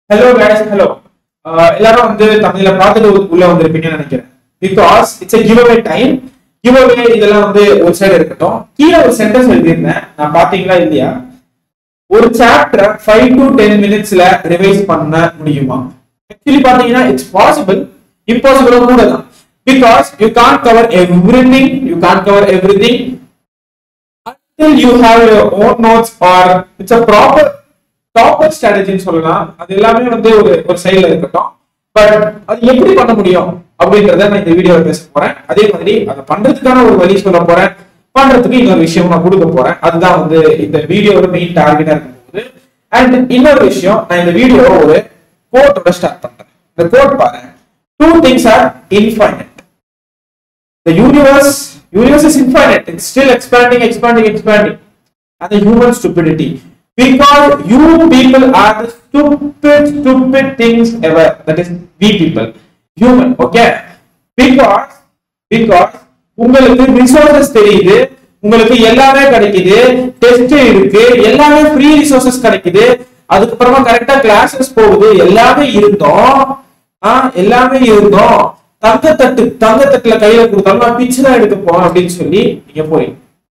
Hello guys hello எல்லாரும் வந்து தமிழ்ல பார்த்துட்டு உள்ள வந்திருப்பீங்கன்னு நினைக்கிறேன் because it's a giveaway time giveaway இதெல்லாம் வந்து ஒரு சைடு இருக்கட்டும் கீழே ஒரு சென்டென்ஸ் எழுதியிருந்தேன் நான் பாத்தீங்களா இல்லையா ஒரு சாப்டர் ஃபைவ் டு டென் மினிட்ஸ்ல ரிவைஸ் பண்ண முடியுமா ஆக்சுவலி பாத்தீங்கன்னா இட்ஸ் பாசிபிள் இம்பாசிபிளும் கூட தான் because you can cover everything you can cover everything until you have your own notes or it's a proper proper ஸ்ட்ராட்டஜின்னு சொல்லலாம் அது எல்லாமே வந்து ஒரு ஒரு சைடுல இருக்கட்டும் பட் அது எப்படி பண்ண முடியும் அப்படின்றத நான் இந்த வீடியோவில் பேச போறேன் அதே மாதிரி அதை பண்றதுக்கான ஒரு வழி சொல்ல போறேன் பண்றதுக்கு இன்னொரு விஷயம் நான் கொடுக்க போறேன் அதுதான் வந்து இந்த வீடியோவோட மெயின் டார்கெட்டா இருக்கும் போது அண்ட் இன்னொரு விஷயம் நான் இந்த வீடியோ ஒரு கோட்டோட ஸ்டார்ட் பண்றேன் இந்த கோட் பாருங்க two things are infinite The universe, universe is infinite. It's still expanding, expanding, expanding. And the human stupidity. Because you people are the stupid, stupid things ever. That is, we people. Human, okay? Because, because உங்களுக்கு resources தெரியுது உங்களுக்கு எல்லாமே கிடைக்குது test இருக்கு எல்லாமே free resources கிடைக்குது அதுக்கப்புறமா கரெக்டா கிளாஸஸ் போகுது எல்லாமே இருந்தோம் ஆ எல்லாமே இருந்தோம் தங்கத்தட்டு தங்கத்தட்டுல கையில கொடுத்தாலும் நான் பிச்சு தான் எடுக்க போறேன் அப்படின்னு சொல்லி நீங்க போறீங்க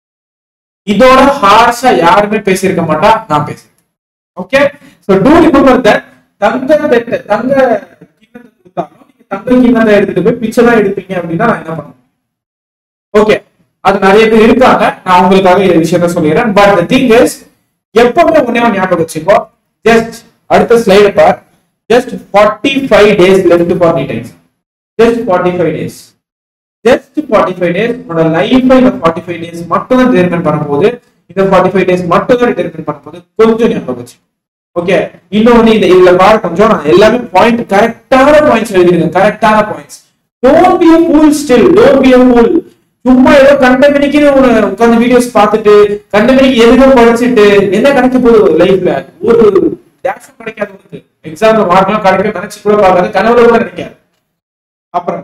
இதோட ஹார்ஷா யாருமே பேசியிருக்க மாட்டா நான் பேசுறேன் okay so to remember that தங்க தட்டு தங்க கிண்ணத்தை கொடுத்தாலும் நீங்க தங்க கிண்ணத்தை எடுத்துட்டு போய் பிச்சை தான் எடுப்பீங்க அப்படின்னா நான் என்ன பண்ணுவேன் ஓகே அது நிறைய பேர் இருக்காங்க நான் உங்களுக்காக இந்த விஷயத்த சொல்லிடுறேன் பட் த திங் இஸ் எப்பவுமே ஒன்னே ஒன்று ஞாபகம் வச்சுக்கோ ஜஸ்ட் அடுத்த ஸ்லைடு பார் just forty five days left for நீ times just forty five days just forty five days உன்னோட லைஃப்ல இந்த ஃபார்ட்டி ஃபைவ் டேஸ் மட்டும் தான் டிட்டர்மின் பண்ணும்போது இந்த ஃபார்ட்டி ஃபைவ் டேஸ் மட்டும் தான் டிட்டர்மின் பண்ணும்போது கொஞ்சம் ஞாபகம் வச்சு ஓகே இன்னொன்னு இந்த இதுல பாரு கொஞ்சம் நான் எல்லாமே பாயிண்ட் கரெக்டான பாயிண்ட்ஸ் எழுதிருக்கேன் கரெக்டான points don't be a fool still don't be a fool சும்மா ஏதோ கண்டமணிக்கு உட்காந்து வீடியோஸ் பார்த்துட்டு கண்டமணிக்கு எதுக்கோ படிச்சுட்டு என்ன கிடைக்க போகுது லைஃப்ல ஒரு டேஷும் கிடைக்காது உனக்கு எக்ஸாம்ல மார்க்லாம் கிடைக்கும் நினைச்சு கூட பார்க்காது கனவுல கூட கிடைக்காது அப்புறம்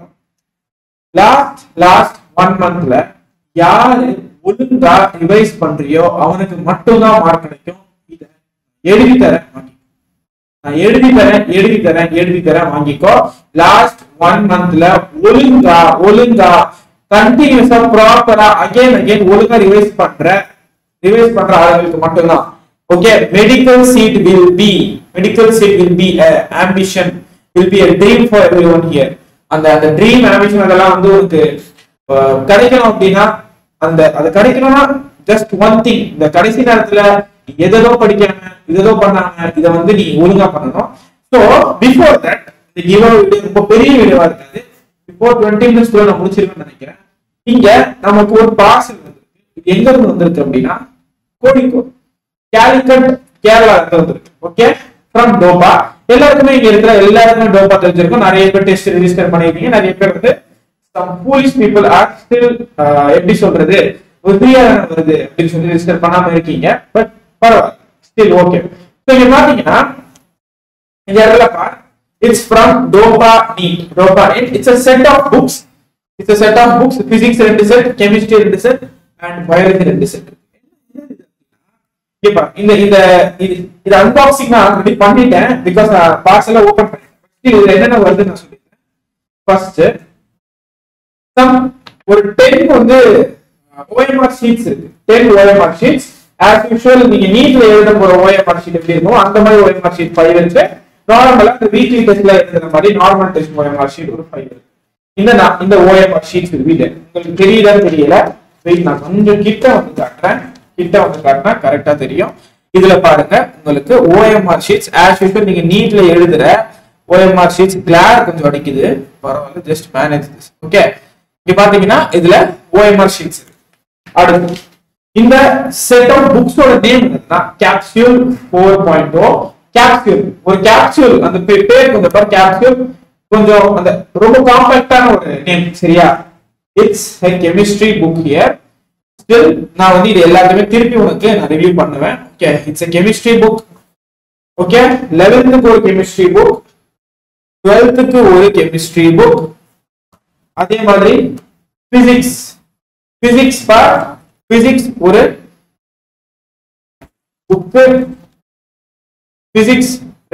லாஸ்ட் லாஸ்ட் ஒன் மந்த்ல யாரு ஒழுங்கா ரிவைஸ் பண்றியோ அவனுக்கு மட்டும்தான் மார்க் கிடைக்கும் இத எழுதி தரேன் வாங்கிக்கோ நான் எழுதி தரேன் எழுதி தரேன் எழுதி தரேன் வாங்கிக்கோ லாஸ்ட் ஒன் மந்த்ல ஒழுங்கா ஒழுங்கா கண்டினியூஸா ப்ராப்பரா அகைன் அகைன் ஒழுங்கா ரிவைஸ் பண்ற ரிவைஸ் பண்ற ஆளுங்களுக்கு மட்டும்தான் okay medical seat will be medical seat will be ambition will be a dream for everyone here அந்த அந்த ட்ரீம் ஆம்பிஷன் அதெல்லாம் வந்து உனக்கு அஹ், கிடைக்கணும் அப்படின்னா அந்த அது கிடைக்கணும்னா ஜஸ்ட் ஒன் திங் இந்த கடைசி நேரத்துல எதோ படிக்காம இதோ பண்ணாம இதை வந்து நீ ஒழுங்கா பண்ணணும் ஸோ பிஃபோர் தட் இந்த கிவ் வீடியோ ரொம்ப பெரிய வீடியோவா இருக்காது பிஃபோர் டுவெண்ட்டி மினிட்ஸ் கூட நான் முடிச்சிருவேன்னு நினைக்கிறேன் இங்க நமக்கு ஒரு பார்சல் வந்திருக்கு இது எங்க இருந்து வந்திருக்கு அப்படின்னா கோழிக்கோடு கேலிக்கட் கேரளா இருந்து வந்திருக்கு ஓகே ஃப்ரம் டோபா எல்லாருக்குமே இங்க இருக்கிற எல்லாருக்குமே டோபா தெரிஞ்சிருக்கும் நிறைய பேர் டெஸ்ட் ரெஜிஸ்டர் பண்ணிருக்கீங்க நிறைய பேர் வந்து some foolish people are still uh, எப்படி சொல்றது ஒரு ஃப்ரீயா வருது அப்படின்னு சொல்லி ரெஜிஸ்டர் பண்ணாம இருக்கீங்க பட் பரவாயில்ல ஸ்டில் ஓகே ஸோ இங்க பாத்தீங்கன்னா இந்த இடத்துல பார் இட்ஸ் ஃப்ரம் டோபா நீட் டோபா NEET it's a set of books it's a set of books physics ரெண்டு செட் கெமிஸ்ட்ரி ரெண்டு செட் அண்ட் பயாலஜி ரெண்டு செட் இப்ப இந்த இந்த இது இது அன்பாக்சிங் நான் ஆல்ரெடி பண்ணிட்டேன் பிகாஸ் நான் பார்சல ஓபன் பண்ணேன் இதுல என்னென்ன வருதுன்னு நான் சொல்லிடுறேன் ஃபர்ஸ்ட் சம் ஒரு டென் வந்து ஓஎம்ஆர் ஷீட்ஸ் இருக்கு ten OMR sheets as usual நீங்க நீட்ல எழுத போற ஓஎம்ஆர் ஷீட் எப்படி இருக்கும் அந்த மாதிரி ஓஎம்ஆர் ஷீட் ஃபைவ் இருக்கு நார்மலா இந்த வீக்லி டெஸ்ட்ல எழுதுற மாதிரி நார்மல் டெஸ்ட் ஓஎம்ஆர் ஷீட் ஒரு ஃபைவ் இருக்கு இந்த நான் இந்த ஓஎம்ஆர் ஷீட்ஸ் வீடு உங்களுக்கு தெரியுதா தெரியல வெயிட் நான் கொஞ்சம் கிட்ட வந்து காட்டுறேன் கிட்ட வந்து காட்டினா கரெக்டா தெரியும் இதுல பாருங்க உங்களுக்கு ஓஎம்ஆர் ஷீட்ஸ் ஆஸ் யூஷுவல் நீங்க நீட்ல எழுதுற ஓஎம்ஆர் ஷீட்ஸ் கிளார் கொஞ்சம் அடிக்குது பரவாயில்ல ஜஸ்ட் மேனேஜ் திஸ் ஓகே இங்க பாத்தீங்கன்னா இதுல ஓஎம்ஆர் ஷீட்ஸ் அடுத்து இந்த செட் ஆஃப் புக்ஸோட நேம் என்னன்னா capsule four point O capsule ஒரு கேப்சியூல் அந்த பே- பேர் கொஞ்சம் பாரு கேப்சியூல் கொஞ்சம் அந்த ரொம்ப காம்பாக்டான ஒரு நேம் சரியா it's chemistry book here still நான் வந்து இது எல்லாத்தையுமே திருப்பி உனக்கு நான் ரிவ்யூ பண்ணுவேன் okay it's a chemistry book okay லெவன்த்துக்கு ஒரு கெமிஸ்ட்ரி புக் டுவெல்த்துக்கு ஒரு கெமிஸ்ட்ரி புக் அதே மாதிரி பிசிக்ஸ் பிசிக்ஸ் பார் பிசிக்ஸ் ஒரு புக்கு பிசிக்ஸ்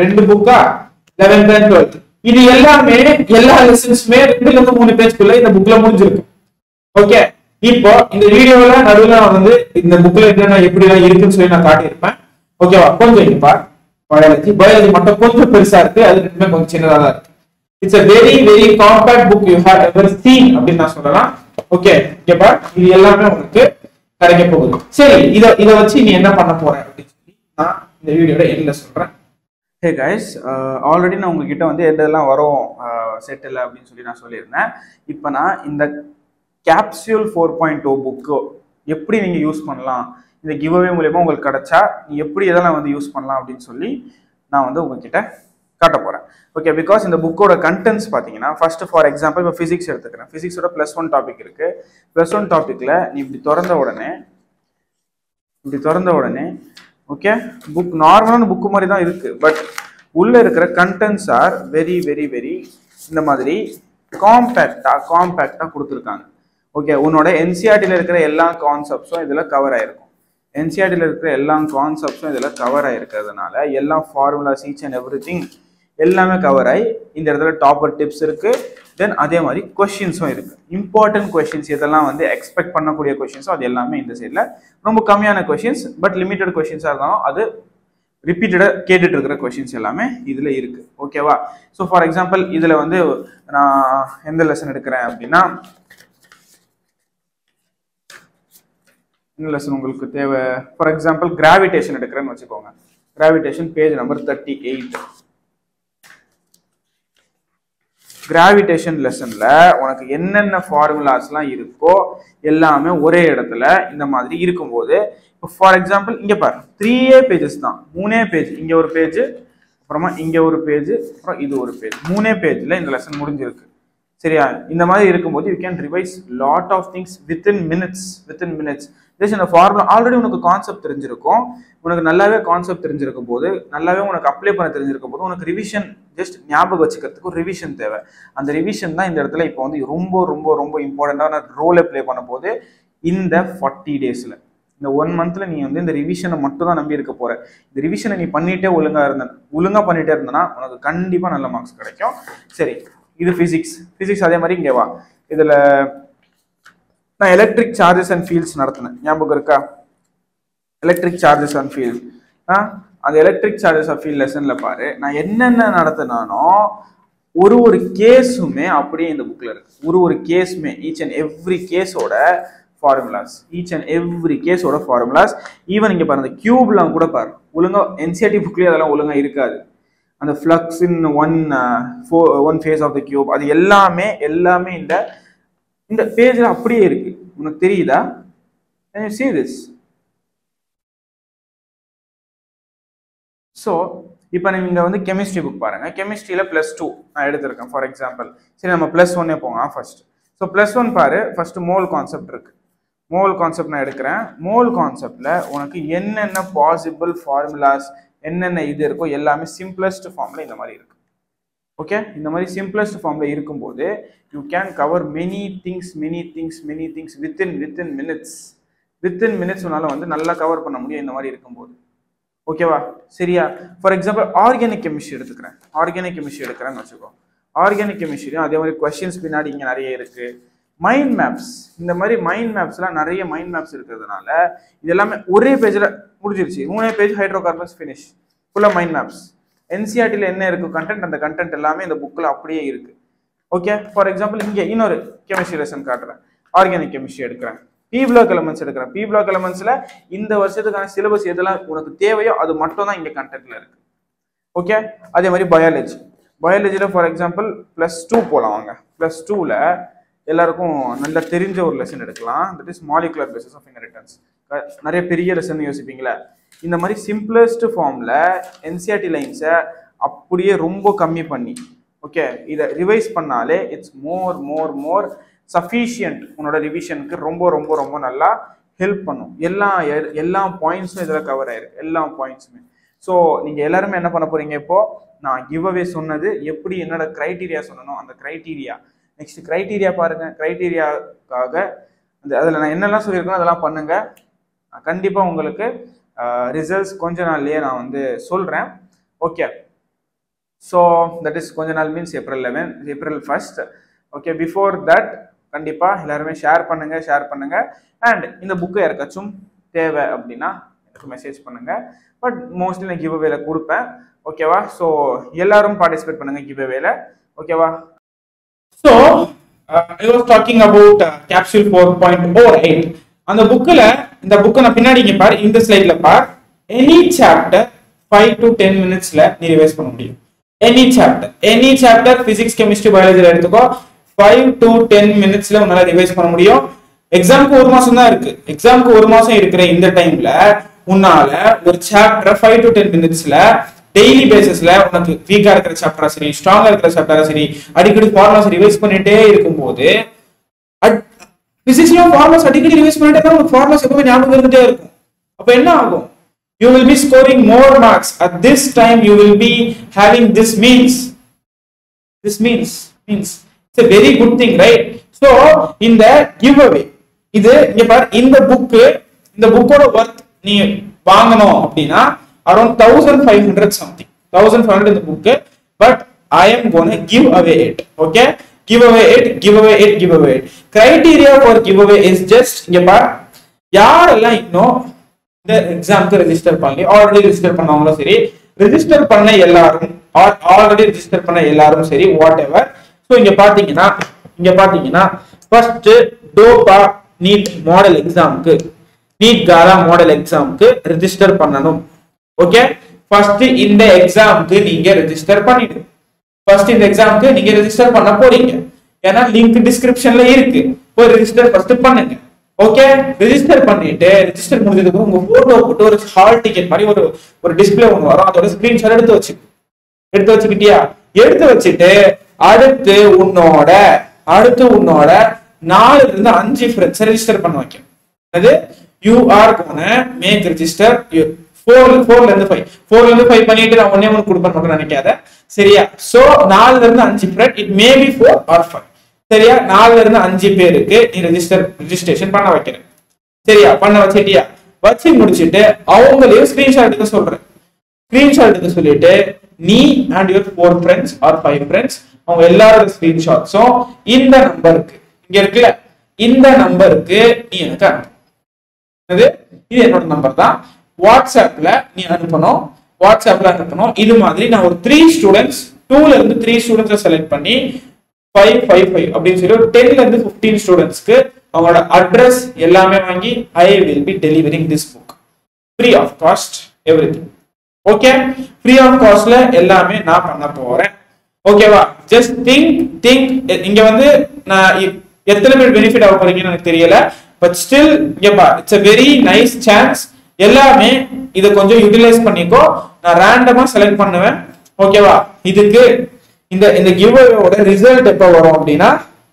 ரெண்டு புக்கா லெவன்த் அண்ட் டுவெல்த் இது எல்லாமே எல்லா லெசன்ஸுமே ரெண்டுல இருந்து மூணு பேஜ்க்குள்ள இந்த புக்ல முடிஞ்சிருக்கும் ஓகே இப்போ இந்த வீடியோல நடுவுல நான் வந்து இந்த புக்ல என்னென்ன எப்படி எல்லாம் இருக்குன்னு சொல்லி நான் காட்டியிருப்பேன் ஓகேவா கொஞ்சம் இங்க பார் பயாலஜி பயாலஜி மட்டும் கொஞ்சம் பெருசா இருக்கு அது ரெண்டுமே கொஞ்சம் சின்னதா தான் இருக்கு it's a very very compact book you have ever seen அப்படின்னு நான் சொல்லலாம் ஓகே இங்க பார் இது எல்லாமே உங்களுக்கு கிடைக்க போகுது சரி இத இத வச்சு நீ என்ன பண்ண போற அப்படின்னு சொல்லி நான் இந்த வீடியோட எண்ட்ல சொல்றேன் ஹே கைஸ் ஆல்ரெடி நான் உங்ககிட்ட வந்து எந்த இதெல்லாம் வரும் செட்டில் அப்படின்னு சொல்லி நான் சொல்லியிருந்தேன் இப்போ நான் இந்த capsule four point two book எப்படி நீங்கள் யூஸ் பண்ணலாம் இந்த கிவ்அவே மூலயமா உங்களுக்கு கிடைச்சா நீ எப்படி இதெல்லாம் வந்து யூஸ் பண்ணலாம் அப்படின்னு சொல்லி நான் வந்து உங்ககிட்ட காட்ட போகிறேன் ஓகே பிகாஸ் இந்த புக்கோட கண்டென்ட்ஸ் பார்த்தீங்கன்னா ஃபர்ஸ்ட் ஃபார் எக்ஸாம்பிள் இப்போ ஃபிசிக்ஸ் எடுத்துக்கிறேன் ஃபிசிக்ஸோட ப்ளஸ் ஒன் டாபிக் இருக்கு ப்ளஸ் ஒன் டாப்பிக்கில் நீ இப்படி திறந்த உடனே இப்படி திறந்த உடனே ஓகே புக் நார்மலான புக்கு மாதிரி தான் இருக்கு பட் உள்ள இருக்கிற contents are very very very இந்த மாதிரி காம்பேக்டா காம்பேக்டா கொடுத்துருக்காங்க ஓகே உன்னோட என்சிஆர்டியில் இருக்கிற எல்லா கான்செப்ட்ஸும் இதில் கவர் ஆயிருக்கும் என்சிஆர்டியில் இருக்கிற எல்லா கான்செப்ட்ஸும் இதில் கவர் ஆயிருக்கிறதுனால எல்லா formulas each and everything எல்லாமே கவர் ஆகி இந்த இடத்துல டாப்பர் டிப்ஸ் இருக்கு தென் அதே மாதிரி கொஷின்ஸும் இருக்கு இம்பார்ட்டன்ட் கொஷின்ஸ் இதெல்லாம் வந்து எக்ஸ்பெக்ட் பண்ணக்கூடிய கொஷின்ஸும் அது எல்லாமே இந்த சைடில் ரொம்ப கம்மியான கொஷின்ஸ் பட் லிமிட்டட் கொஷின்ஸாக இருந்தாலும் அது ரிப்பீட்டடாக கேட்டுட்டு இருக்கிற கொஷின்ஸ் எல்லாமே இதில் இருக்கு ஓகேவா ஸோ ஃபார் எக்ஸாம்பிள் இதில் வந்து நான் எந்த லெசன் எடுக்கிறேன் அப்படின்னா இந்த லெசன் உங்களுக்கு தேவை ஃபார் எக்ஸாம்பிள் கிராவிடேஷன் எடுக்கிறேன்னு வச்சுக்கோங்க gravitation page number thirty eight gravitation லெசன்ல உனக்கு என்னென்ன ஃபார்முலாஸ்லாம் இருக்கோ எல்லாமே ஒரே இடத்துல இந்த மாதிரி இருக்கும்போது இப்போ ஃபார் எக்ஸாம்பிள் இங்க பாரு த்ரீயே பேஜஸ் தான் மூணே பேஜ் இங்க ஒரு பேஜ் அப்புறமா இங்க ஒரு பேஜ் அப்புறம் இது ஒரு பேஜ் மூணே பேஜ்ல இந்த லெசன் முடிஞ்சிருக்கு சரியா இந்த மாதிரி இருக்கும்போது you can revise lot of things within minutes within minutes just இந்த ஃபார்முலா ஆல்ரெடி உனக்கு கான்செப்ட் தெரிஞ்சிருக்கும் உனக்கு நல்லாவே கான்செப்ட் தெரிஞ்சிருக்கும் போது நல்லாவே உனக்கு அப்ளை பண்ண தெரிஞ்சிருக்கும் போது உனக்கு ரிவிஷன் ஜஸ்ட் ஞாபகம் வச்சுக்கிறதுக்கு ஒரு ரிவிஷன் தேவை அந்த ரிவிஷன் தான் இந்த இடத்துல இப்போ வந்து ரொம்ப ரொம்ப ரொம்ப இம்பார்ட்டண்ட்டான ரோலை ப்ளே பண்ண போது இந்த ஃபார்ட்டி டேஸில் இந்த ஒன் மந்த்ல நீ வந்து இந்த ரிவிஷனை மட்டும் தான் நம்பி இருக்க போற இந்த ரிவிஷனை நீ பண்ணிட்டே ஒழுங்கா இருந்த ஒழுங்கா பண்ணிட்டே இருந்தனா உனக்கு கண்டிப்பா நல்ல மார்க்ஸ் கிடைக்கும் சரி இது பிசிக்ஸ் பிசிக்ஸ் அதே மாதிரி இங்கே வா இதுல நான் எலக்ட்ரிக் சார்ஜஸ் அண்ட் ஃபீல்ட்ஸ் நடத்தினேன் ஞாபகம் இருக்கா எலக்ட்ரிக் சார்ஜஸ் அண்ட் ஃபீல்ட் ஆ அந்த எலக்ட்ரிக் சார்ஜஸ் ஆஃப் ஃபீல்ட் லெசன்ல பாரு நான் என்னென்ன நடத்தினானோ ஒரு ஒரு கேஸுமே அப்படியே இந்த புக்ல இருக்கு ஒரு ஒரு கேஸுமே ஈச் அண்ட் எவ்ரி கேஸோட ஃபார்முலாஸ் ஈச் அண்ட் எவ்ரி கேஸோட ஃபார்முலாஸ் ஈவன் இங்க பாரு அந்த கியூப்லாம் கூட பாரு ஒழுங்கா என்சிஆர்டி புக்லயே அதெல்லாம் ஒழுங்கா இருக்காது அந்த flux in one one face of the cube அது எல்லாமே எல்லாமே இந்த இந்த பேஜில் அப்படியே இருக்கு உனக்கு தெரியுதா சி திஸ் ஸோ இப்போ நீங்கள் வந்து கெமிஸ்ட்ரி புக் பாருங்க கெமிஸ்ட்ரியில் ப்ளஸ் டூ நான் எடுத்திருக்கேன் ஃபார் எக்ஸாம்பிள் சரி நம்ம ப்ளஸ் ஒன்னே போங்க ஃபர்ஸ்ட் ஸோ ப்ளஸ் ஒன் பாரு ஃபர்ஸ்ட் மோல் கான்செப்ட் இருக்கு மோல் கான்செப்ட் நான் எடுக்கிறேன் மோல் கான்செப்டில் உனக்கு என்னென்ன பாசிபிள் ஃபார்முலாஸ் என்னென்ன இது இருக்கோ எல்லாமே சிம்பிளஸ்ட் ஃபார்மில் இந்த மாதிரி இருக்கு ஓகே இந்த மாதிரி சிம்பிளஸ்ட் ஃபார்மில் இருக்கும்போது you can cover many things many things many things within within minutes within minutes உன்னால வந்து நல்லா கவர் பண்ண முடியும் இந்த மாதிரி இருக்கும்போது ஓகேவா சரியா ஃபார் எக்ஸாம்பிள் ஆர்கானிக் கெமிஸ்ட்ரி எடுத்துக்கிறேன் ஆர்கானிக் கெமிஸ்ட்ரி எடுக்கிறேன்னு வச்சுக்கோ ஆர்கானிக் கெமிஸ்ட்ரியும் அதே மாதிரி கொஸ்டின்ஸ் பின்னாடி இங்கே நிறைய இருக்கு மைண்ட் மேப்ஸ் இந்த மாதிரி மைண்ட் மேப்ஸ்லாம் நிறைய மைண்ட் மேப்ஸ் இருக்கிறதுனால இது எல்லாமே ஒரே பேஜில் முடிஞ்சிருச்சு மூணே பேஜ் ஹைட்ரோ கார்பன்ஸ் ஃபினிஷ் ஃபுல்லாக மைண்ட் மேப்ஸ் என்சிஆர்டியில் என்ன இருக்கு கண்டென்ட் அந்த கண்டென்ட் எல்லாமே இந்த புக்கில் அப்படியே இருக்கு ஓகே ஃபார் எக்ஸாம்பிள் இங்கே இன்னொரு கெமிஸ்ட்ரி லெசன் காட்டுறேன் ஆர்கானிக் கெமிஸ்ட்ரி எடுக்கிறேன் பி பிளாக் எலமெண்ட்ஸ் எடுக்கிறேன் பி பிளாக் எலமெண்ட்ஸ்ல இந்த வருஷத்துக்கான சிலபஸ் எதெல்லாம் உனக்கு தேவையோ அது மட்டும் தான் இங்கே கண்டென்ட்ல இருக்கு ஓகே அதே மாதிரி பயாலஜி பயாலஜியில் ஃபார் எக்ஸாம்பிள் ப்ளஸ் டூ போகலாம் வாங்க ப்ளஸ் டூவில் எல்லாருக்கும் நல்லா தெரிஞ்ச ஒரு லெசன் எடுக்கலாம் that is molecular basis of inheritance நிறைய பெரிய லெசன் யோசிப்பீங்களா இந்த மாதிரி சிம்பிளஸ்ட் ஃபார்மில் என்சிஆர்டி லைன்ஸை அப்படியே ரொம்ப கம்மி பண்ணி ஓகே இதை ரிவைஸ் பண்ணாலே it's more more more sufficient உன்னோட ரிவிஷனுக்கு ரொம்ப ரொம்ப ரொம்ப நல்லா ஹெல்ப் பண்ணும் எல்லா எ- எல்லா பாயிண்ட்ஸும் இதில் கவர் ஆயிருக்கு எல்லா பாயிண்ட்ஸுமே ஸோ நீங்கள் எல்லாருமே என்ன பண்ண போறீங்க இப்போ நான் கிவ் அவே சொன்னது எப்படி என்னோட க்ரைட்டீரியா சொன்னனோ அந்த க்ரைட்டீரியா நெக்ஸ்ட் க்ரைட்டீரியா பாருங்க க்ரைட்டீரியாக்காக அந்த அதில் நான் என்னெல்லாம் சொல்லியிருக்கேனோ அதெல்லாம் பண்ணுங்க கண்டிப்பாக உங்களுக்கு ரிசல்ட்ஸ் கொஞ்ச நாள்லயே நான் வந்து சொல்கிறேன் ஓகே ஸோ தட் இஸ் கொஞ்ச நாள் means April eleven April first okay before that கண்டிப்பாக எல்லாருமே ஷேர் பண்ணுங்க ஷேர் பண்ணுங்க அண்ட் இந்த புக்கு யாருக்காச்சும் தேவை அப்படின்னா எனக்கு மெசேஜ் பண்ணுங்க பட் மோஸ்ட்லி நான் கிவ் அவேல கொடுப்பேன் ஓகேவா ஸோ எல்லாரும் பார்ட்டிசிபேட் பண்ணுங்க கிவ் அவேல ஓகேவா so I was talking about capsule four point o right அந்த புக்கில் இந்த புக்கை நான் பின்னாடி இங்கே பார் இந்த ஸ்லைட்ல பார் any chapter five to ten மினிட்ஸ்ல நீ ரிவைஸ் பண்ண முடியும் any chapter any chapter physics chemistry பயாலஜியில் எடுத்துக்கோ ஃபைவ் டு டென் மினிட்ஸ்ல உன்னால ரிவைஸ் பண்ண முடியும் எக்ஸாமுக்கு ஒரு மாசம் தான் இருக்கு எக்ஸாமுக்கு ஒரு மாசம் இருக்கிற இந்த டைம்ல உன்னால ஒரு சாப்டர் ஃபைவ் டு டென் மினிட்ஸ்ல டெய்லி பேசிஸ்ல உனக்கு வீக்கா இருக்கிற சாப்டரா சரி ஸ்ட்ராங்கா இருக்கிற சாப்டரா சரி அடிக்கடி ஃபார்முலாஸ் ரிவைஸ் பண்ணிட்டே இருக்கும்போது பிசிக்ஸ்லயும் ஃபார்முலாஸ் அடிக்கடி ரிவைஸ் பண்ணிட்டே இருந்தா உங்களுக்கு ஃபார்முலாஸ் எப்பவுமே ஞாபகம் இருந்துட்டே இருக்கும் அப்ப என்ன ஆகும் you will be scoring more marks at this time you will be having this means this means means it's a very good thing right so இந்த கிவ் அவே இது இங்க பாரு இந்த புக்கு இந்த புக்கோட ஒர்த் நீ வாங்கணும் அப்படின்னா around thousand five hundred something thousand five hundred இந்த book but I am gonna give away it okay give away it give away it give away it criteria for give away is just இங்க பார் யாரெல்லாம் இன்னும் இந்த எக்ஸாம்க்கு register பண்ணி already register பண்ணவங்களும் சரி register பண்ண எல்லாரும் ஆல்ரெடி ரெஜிஸ்டர் பண்ண எல்லாரும் சரி வாட் எவர் ஸோ இங்க பாத்தீங்கன்னா இங்க பாத்தீங்கன்னா ஃபர்ஸ்ட் டோபா நீட் மாடல் எக்ஸாம்க்கு நீட் காலா மாடல் எக்ஸாம்க்கு ரெஜிஸ்டர் பண்ணணும் ஓகே ஃபர்ஸ்ட் இந்த எக்ஸாம்க்கு நீங்க ரெஜிஸ்டர் பண்ணிடுங்க ஃபர்ஸ்ட் இந்த எக்ஸாம்க்கு நீங்க ரெஜிஸ்டர் பண்ண போறீங்க ஏன்னா லிங்க் டிஸ்கிரிப்ஷன்ல இருக்கு போய் ரெஜிஸ்டர் ஃபர்ஸ்ட் பண்ணுங்க ஓகே ரெஜிஸ்டர் பண்ணிட்டு ரெஜிஸ்டர் முடிஞ்சதுக்கு உங்க போட்டோ போட்டு ஒரு ஹால் டிக்கெட் மாதிரி ஒரு ஒரு டிஸ்பிளே ஒன்று வரும் அதோட ஸ்கிரீன்ஷாட் எடுத்து வச்சு எடுத்து வச்சுக்கிட்டியா எடுத்து வச்சுட்டு அடுத்து உன்னோட அடுத்து உன்னோட நாலுல இருந்து அஞ்சு ஃப்ரெண்ட்ஸ் ரெஜிஸ்டர் பண்ண வைக்கும் அது you are gonna make register four ஃபோர்ல இருந்து ஃபைவ் ஃபோர்ல இருந்து ஃபைவ் பண்ணிட்டு நான் ஒன்னே ஒன்று கொடுப்பேன் மட்டும் நினைக்காத சரியா சோ நாலுல இருந்து அஞ்சு friend it may be four or five சரியா நாலுல இருந்து அஞ்சு பேருக்கு நீ ரெஜிஸ்டர் ரெஜிஸ்ட்ரேஷன் பண்ண வைக்கிற சரியா பண்ண வச்சிட்டியா வச்சு முடிச்சிட்டு அவங்களையும் ஸ்கிரீன்ஷாட் எடுக்க சொல்றேன் ஸ்கிரீன்ஷாட் எடுக்க சொல்லிட்டு நீ and your four friends or five friends அவங்க எல்லாரோட ஸ்கிரீன்ஷாட்ஸும் இந்த நம்பருக்கு இங்க இருக்குல்ல இந்த நம்பருக்கு நீ எனக்கு அனுப்பு இது இது என்னோட நம்பர் தான் வாட்ஸ்அப்ல நீ அனுப்பணும் வாட்ஸ்அப்ல அனுப்பணும் இது மாதிரி நான் ஒரு த்ரீ ஸ்டூடெண்ட்ஸ் டூல இருந்து த்ரீ ஸ்டூடெண்ட்ஸை செலக்ட் பண்ணி ஃபைவ் ஃபைவ் ஃபைவ் அப்படின்னு சொல்லி ஒரு டென்ல இருந்து ஃபிஃப்டீன் ஸ்டூடெண்ட்ஸ்க்கு அவங்களோட அட்ரஸ் எல்லாமே வாங்கி I will be delivering this book free of cost everything okay free of காஸ்ட்ல எல்லாமே நான் பண்ண போறேன் ஓகேவா ஜஸ்ட் திங்க் திங்க் இங்க வந்து நான் இ- எத்தனை பேர் பெனிஃபிட் ஆக போறீங்கன்னு எனக்கு தெரியல பட் ஸ்டில் இங்க it's a very nice chance எல்லாமே இதை கொஞ்சம் யூட்டிலைஸ் பண்ணிக்கோ நான் ரேண்டமா செலக்ட் பண்ணுவேன் ஓகேவா இதுக்கு இந்த இந்த கிவ்அவேவோட ரிசல்ட் எப்போ வரும் அப்படின்னா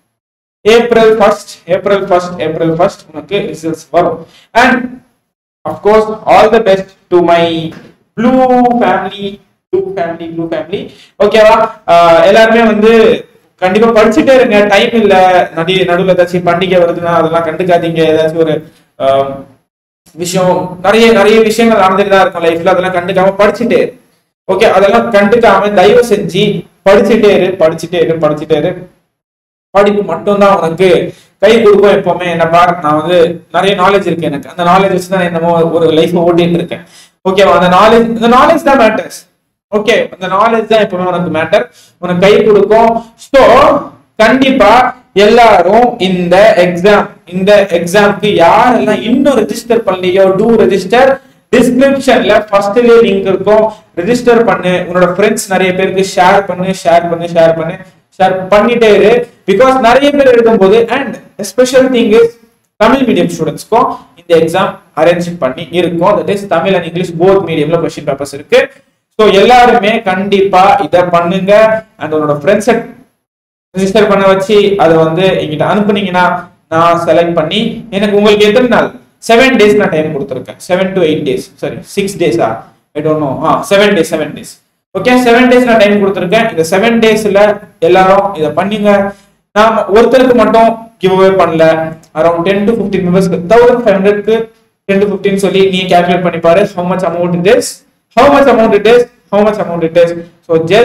April first April first April first உனக்கு ரிசல்ட்ஸ் வரும் and of course all the best to my blue family blue family blue family ஓகேவா எல்லாருமே வந்து கண்டிப்பா படிச்சுட்டே இருங்க டைம் இல்ல நடி நடுவில் ஏதாச்சும் பண்டிகை வருதுன்னா அதெல்லாம் கண்டுக்காதீங்க ஏதாச்சும் ஒரு ஆஹ், விஷயம் நிறைய நிறைய விஷயங்கள் நடந்துட்டு தான் இருக்கும் லைஃப்ல அதெல்லாம் கண்டுக்காம படிச்சுட்டே இரு ஓகே அதெல்லாம் கண்டுக்காம தயவு செஞ்சு படிச்சுட்டே இரு படிச்சுட்டே இரு படிச்சுட்டே இரு படிப்பு மட்டும்தான் உனக்கு கை கொடுக்கும் எப்பவுமே என்ன பாரு நான் வந்து நிறைய நாலேஜ் இருக்கு எனக்கு அந்த நாலேஜ் வச்சு தான் நான் என்னமோ ஒரு லைஃப் ஓட்டிட்டு இருக்கேன் ஓகேவா அந்த நாலேஜ் இந்த நாலேஜ் தான் மேட்டர்ஸ் ஓகே அந்த நாலேஜ் தான் எப்பவுமே உனக்கு மேட்டர் உனக்கு கை கொடுக்கும் ஸோ கண்டிப்பா எல்லாரும் இந்த எக்ஸாம் இந்த எக்ஸாம்க்கு யாரெல்லாம் இன்னும் ரெஜிஸ்டர் பண்ணலையோ டூ ரெஜிஸ்டர் டிஸ்கிரிப்ஷன்ல ஃபர்ஸ்ட்லயே லிங்க் இருக்கும் ரெஜிஸ்டர் பண்ணு உன்னோட ஃப்ரெண்ட்ஸ் நிறைய பேருக்கு ஷேர் பண்ணு ஷேர் பண்ணு ஷேர் பண்ணு ஷேர் பண்ணிட்டே இரு பிகாஸ் நிறைய பேர் எழுதும்போது and special thing is Tamil medium ஸ்டூடெண்ட்ஸ்க்கும் இந்த எக்ஸாம் அரேஞ்ச் பண்ணி இருக்கும் that is Tamil and English both மீடியம்ல கொஸ்டின் பேப்பர்ஸ் இருக்கு ஸோ எல்லாருமே கண்டிப்பா இதை பண்ணுங்க அண்ட் உன்னோட ஃப்ரெண்ட்ஸை ரெஜிஸ்டர் பண்ண வச்சு அதை வந்து எங்கிட்ட அனுப்புனீங்கன்னா நான் செலக்ட் பண்ணி எனக்கு உங்களுக்கு எத்தனை நாள் செவன் டேஸ் நான் டைம் கொடுத்துருக்கேன் seven to eight days sorry six டேஸா I don't know ah seven days seven days okay seven days நான் டைம் கொடுத்துருக்கேன் இந்த செவன் டேஸ்ல எல்லாரும் இதை பண்ணுங்க நான் ஒருத்தருக்கு மட்டும் கிவ் அவே பண்ணல அரௌண்ட் டென் டு ஃபிஃப்டீன் மெம்பர்ஸ்க்கு தௌசண்ட் ஃபைவ் ஹண்ட்ரட்க்கு டென் டு ஃபிஃப்டின் சொல்லி நீ கேல்குலேட் பண்ணி பாரு how much amount it is how much amount it is how much amount it is so just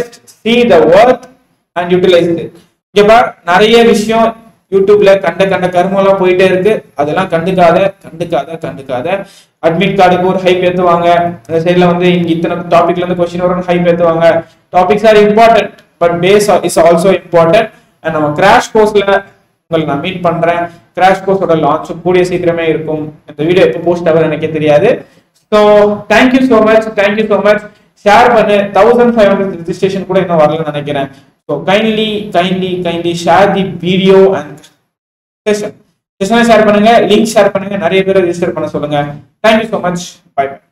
see the worth and utilize it இங்க பார் நிறைய விஷயம் யூடியூப்ல கண்ட கண்ட கருமெல்லாம் போயிட்டே இருக்கு அதெல்லாம் கண்டுக்காத கண்டுக்காத கண்டுக்காத அட்மிட் கார்டுக்கு ஒரு ஹைப் ஏத்துவாங்க அந்த சைட்ல வந்து இங்க இத்தனை டாபிக்ல இருந்து கொஸ்டின் வரும் ஹைப் ஏத்துவாங்க topics are important but base is also important and நம்ம கிராஷ் கோர்ஸ்ல உங்களை நான் மீட் பண்றேன் கிராஷ் கோர்ஸோட லான்ச் கூடிய சீக்கிரமே இருக்கும் இந்த வீடியோ எப்போ போஸ்ட் ஆகும் எனக்கே தெரியாது so thank you so much thank you so much share பண்ணு தௌசண்ட் ஃபைவ் ஹண்ட்ரட் ரிஜிஸ்ட்ரேஷன் கூட இன்னும் வரலன்னு நினைக்கிறேன் so kindly kindly kindly share the video and session செஷனை ஷேர் பண்ணுங்க லிங்க் ஷேர் பண்ணுங்க நிறைய பேரை ரிஜிஸ்டர் பண்ண சொல்லுங்க thank you so much bye by